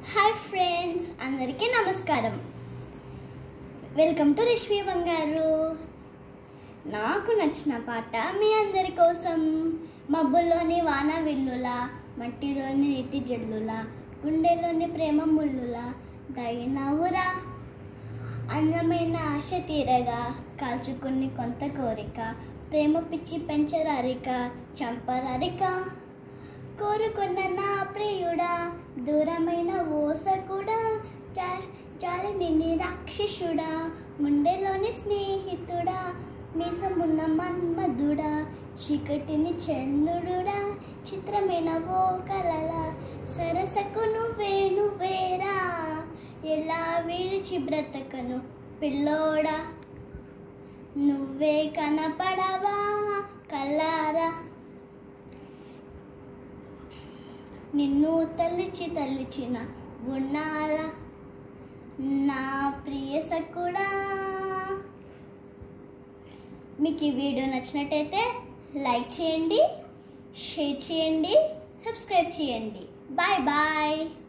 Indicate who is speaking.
Speaker 1: hi friends అందరికీ నమస్కారం welcome to రిష్వి బంగారు నాకు నచ్చిన పాట మీ అందరి కోసం మబ్బుల్లోని వాన విల్లులా మట్టిలోని నీటి జల్లులా గుండెలోని ప్రేమ ముల్లులా దైనవురా అందమైన ఆశ తీరగా కాల్చుకుని కొంత కోరిక ప్రేమ పిచ్చి పెంచరారిక చంపరారిక కోరుకున్న నా ప్రియుడా దూరమైన ఓస కూడా జాలి నిన్ని రాక్షసుడా గుండెలోని స్నేహితుడా మీసమున్న మన్మధుడా చీకటిని చంద్రుడా చిత్రమైన ఓ కలల సరసకు నువ్వే నువ్వేరా ఎలా విడిచి బ్రతకను పిల్లోడా నువ్వే కనపడవా కల్లారా నిన్ను తల్లిచి తల్లిచిన ఉన్నారా నా ప్రియ సక్కుడా మీకు ఈ వీడియో నచ్చినట్టయితే లైక్ చేయండి షేర్ చేయండి సబ్స్క్రైబ్ చేయండి బాయ్ బాయ్